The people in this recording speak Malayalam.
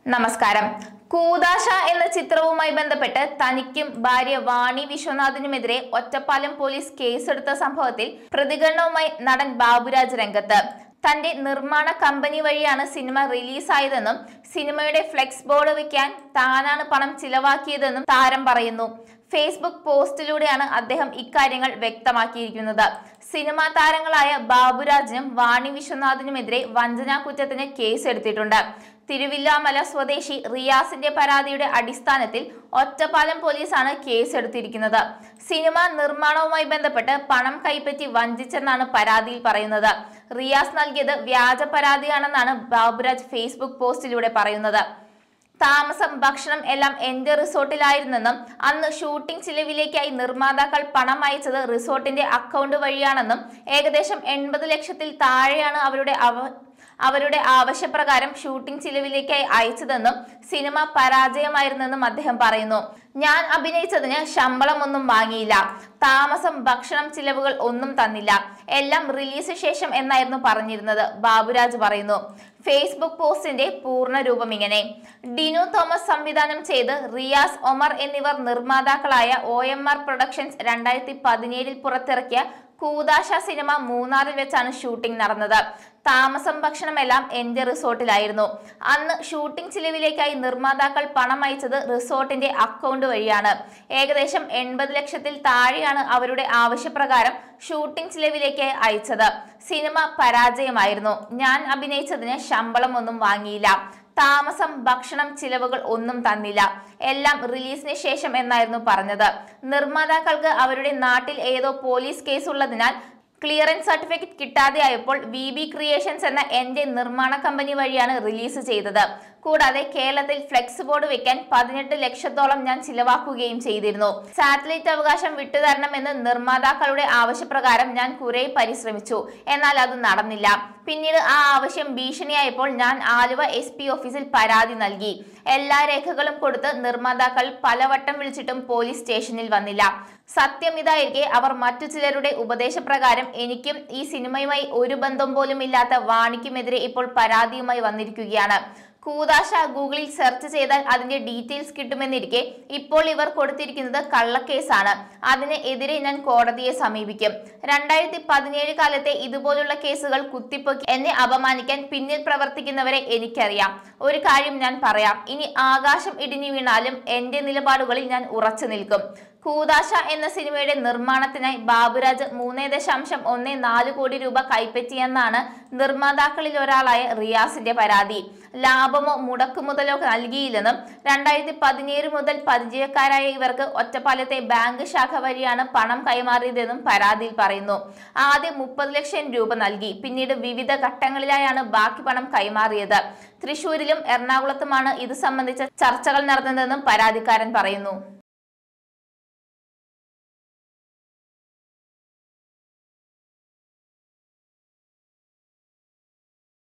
നമസ്കാരം കൂതാശ എന്ന ചിത്രവുമായി ബന്ധപ്പെട്ട് തനിക്കും ഭാര്യ വാണി വിശ്വനാഥിനുമെതിരെ ഒറ്റപ്പാലം പോലീസ് കേസെടുത്ത സംഭവത്തിൽ പ്രതികരണവുമായി നടൻ ബാബുരാജ് രംഗത്ത് തന്റെ നിർമ്മാണ കമ്പനി വഴിയാണ് സിനിമ റിലീസായതെന്നും സിനിമയുടെ ഫ്ലെക്സ് ബോർഡ് വെക്കാൻ താനാണ് പണം ചിലവാക്കിയതെന്നും താരം പറയുന്നു ഫേസ്ബുക്ക് പോസ്റ്റിലൂടെയാണ് അദ്ദേഹം ഇക്കാര്യങ്ങൾ വ്യക്തമാക്കിയിരിക്കുന്നത് സിനിമാ താരങ്ങളായ ബാബുരാജിനും വാണി വിശ്വനാഥിനുമെതിരെ വഞ്ചനാ കുറ്റത്തിന് കേസെടുത്തിട്ടുണ്ട് തിരുവില്ലാമല സ്വദേശി റിയാസിന്റെ പരാതിയുടെ അടിസ്ഥാനത്തിൽ ഒറ്റപ്പാലം പോലീസാണ് കേസെടുത്തിരിക്കുന്നത് സിനിമ നിർമ്മാണവുമായി ബന്ധപ്പെട്ട് പണം കൈപ്പറ്റി വഞ്ചിച്ചെന്നാണ് പരാതിയിൽ പറയുന്നത് റിയാസ് നൽകിയത് വ്യാജ പരാതിയാണെന്നാണ് ബാബുരാജ് ഫേസ്ബുക്ക് പോസ്റ്റിലൂടെ പറയുന്നത് താമസം ഭക്ഷണം എല്ലാം എന്റെ റിസോർട്ടിലായിരുന്നെന്നും അന്ന് ഷൂട്ടിംഗ് ചിലവിലേക്കായി നിർമ്മാതാക്കൾ പണം അയച്ചത് റിസോർട്ടിന്റെ അക്കൗണ്ട് വഴിയാണെന്നും ഏകദേശം എൺപത് ലക്ഷത്തിൽ താഴെയാണ് അവരുടെ അവ അവരുടെ ആവശ്യപ്രകാരം ഷൂട്ടിംഗ് ചിലവിലേക്കായി അയച്ചതെന്നും സിനിമ പരാജയമായിരുന്നെന്നും അദ്ദേഹം പറയുന്നു ഞാൻ അഭിനയിച്ചതിന് ശമ്പളമൊന്നും വാങ്ങിയില്ല താമസം ഭക്ഷണം ചിലവുകൾ ഒന്നും തന്നില്ല എല്ലാം റിലീസ് ശേഷം എന്നായിരുന്നു പറഞ്ഞിരുന്നത് ബാബുരാജ് പറയുന്നു ഫേസ്ബുക്ക് പോസ്റ്റിന്റെ പൂർണ്ണ രൂപം ഇങ്ങനെ ഡിനു തോമസ് സംവിധാനം ചെയ്ത് റിയാസ് ഒമർ എന്നിവർ നിർമ്മാതാക്കളായ ഒ എം ആർ പ്രൊഡക്ഷൻസ് രണ്ടായിരത്തി പതിനേഴിൽ പുറത്തിറക്കിയ കൂതാശ സിനിമ മൂന്നാറിൽ വെച്ചാണ് ഷൂട്ടിംഗ് നടന്നത് താമസം ഭക്ഷണമെല്ലാം എന്റെ റിസോർട്ടിലായിരുന്നു അന്ന് ഷൂട്ടിംഗ് ചിലവിലേക്കായി നിർമ്മാതാക്കൾ പണം അയച്ചത് റിസോർട്ടിന്റെ അക്കൗണ്ട് വഴിയാണ് ഏകദേശം എൺപത് ലക്ഷത്തിൽ താഴെയാണ് അവരുടെ ആവശ്യപ്രകാരം ഷൂട്ടിംഗ് ചിലവിലേക്ക് അയച്ചത് സിനിമ പരാജയമായിരുന്നു ഞാൻ അഭിനയിച്ചതിന് ശമ്പളമൊന്നും വാങ്ങിയില്ല താമസം ഭക്ഷണം ചിലവുകൾ ഒന്നും തന്നില്ല എല്ലാം റിലീസിന് ശേഷം എന്നായിരുന്നു പറഞ്ഞത് നിർമ്മാതാക്കൾക്ക് അവരുടെ നാട്ടിൽ ഏതോ പോലീസ് കേസ് ഉള്ളതിനാൽ ക്ലിയറൻസ് സർട്ടിഫിക്കറ്റ് കിട്ടാതെയായപ്പോൾ വി ബി ക്രിയേഷൻസ് എന്ന എന്റെ നിർമ്മാണ കമ്പനി വഴിയാണ് റിലീസ് ചെയ്തത് കൂടാതെ കേരളത്തിൽ ഫ്ലെക്സ് ബോർഡ് വെക്കാൻ പതിനെട്ട് ലക്ഷത്തോളം ഞാൻ ചിലവാക്കുകയും ചെയ്തിരുന്നു സാറ്റലൈറ്റ് അവകാശം വിട്ടുതരണമെന്ന് നിർമ്മാതാക്കളുടെ ആവശ്യപ്രകാരം ഞാൻ കുറെ പരിശ്രമിച്ചു എന്നാൽ അത് നടന്നില്ല പിന്നീട് ആ ആവശ്യം ഭീഷണിയായപ്പോൾ ഞാൻ ആലുവ എസ് പി ഓഫീസിൽ പരാതി നൽകി എല്ലാ രേഖകളും കൊടുത്ത് നിർമ്മാതാക്കൾ പലവട്ടം വിളിച്ചിട്ടും പോലീസ് സ്റ്റേഷനിൽ വന്നില്ല സത്യം ഇതായിരിക്കെ അവർ മറ്റു ചിലരുടെ ഉപദേശപ്രകാരം എനിക്കും ഈ സിനിമയുമായി ഒരു ബന്ധം പോലും ഇല്ലാത്ത വാണിക്കുമെതിരെ ഇപ്പോൾ പരാതിയുമായി വന്നിരിക്കുകയാണ് കൂതാശ ഗൂഗിളിൽ സെർച്ച് ചെയ്താൽ അതിന്റെ ഡീറ്റെയിൽസ് കിട്ടുമെന്നിരിക്കെ ഇപ്പോൾ ഇവർ കൊടുത്തിരിക്കുന്നത് കള്ളക്കേസാണ് അതിന് എതിരെ ഞാൻ കോടതിയെ സമീപിക്കും രണ്ടായിരത്തി പതിനേഴ് കാലത്തെ ഇതുപോലുള്ള കേസുകൾ കുത്തിപ്പൊക്കി എന്നെ അപമാനിക്കാൻ പിന്നിൽ പ്രവർത്തിക്കുന്നവരെ എനിക്കറിയാം ഒരു കാര്യം ഞാൻ പറയാം ഇനി ആകാശം ഇടിഞ്ഞു വീണാലും എന്റെ നിലപാടുകളിൽ ഞാൻ ഉറച്ചു നിൽക്കും കൂതാശ എന്ന സിനിമയുടെ നിർമ്മാണത്തിനായി ബാബുരാജ് മൂന്ന് ദശാംശം ഒന്ന് നാല് കോടി രൂപ കൈപ്പറ്റിയെന്നാണ് നിർമ്മാതാക്കളിൽ ഒരാളായ റിയാസിന്റെ പരാതി ലാഭമോ മുടക്കുമുതലോ നൽകിയില്ലെന്നും രണ്ടായിരത്തി പതിനേഴ് മുതൽ പരിചയക്കാരായ ഇവർക്ക് ഒറ്റപ്പാലത്തെ ബാങ്ക് ശാഖ വഴിയാണ് പണം കൈമാറിയതെന്നും പരാതിയിൽ പറയുന്നു ആദ്യം മുപ്പത് ലക്ഷം രൂപ നൽകി പിന്നീട് വിവിധ ഘട്ടങ്ങളിലായാണ് ബാക്കി പണം കൈമാറിയത് തൃശൂരിലും എറണാകുളത്തുമാണ് ഇത് സംബന്ധിച്ച ചർച്ചകൾ നടന്നതെന്നും പരാതിക്കാരൻ പറയുന്നു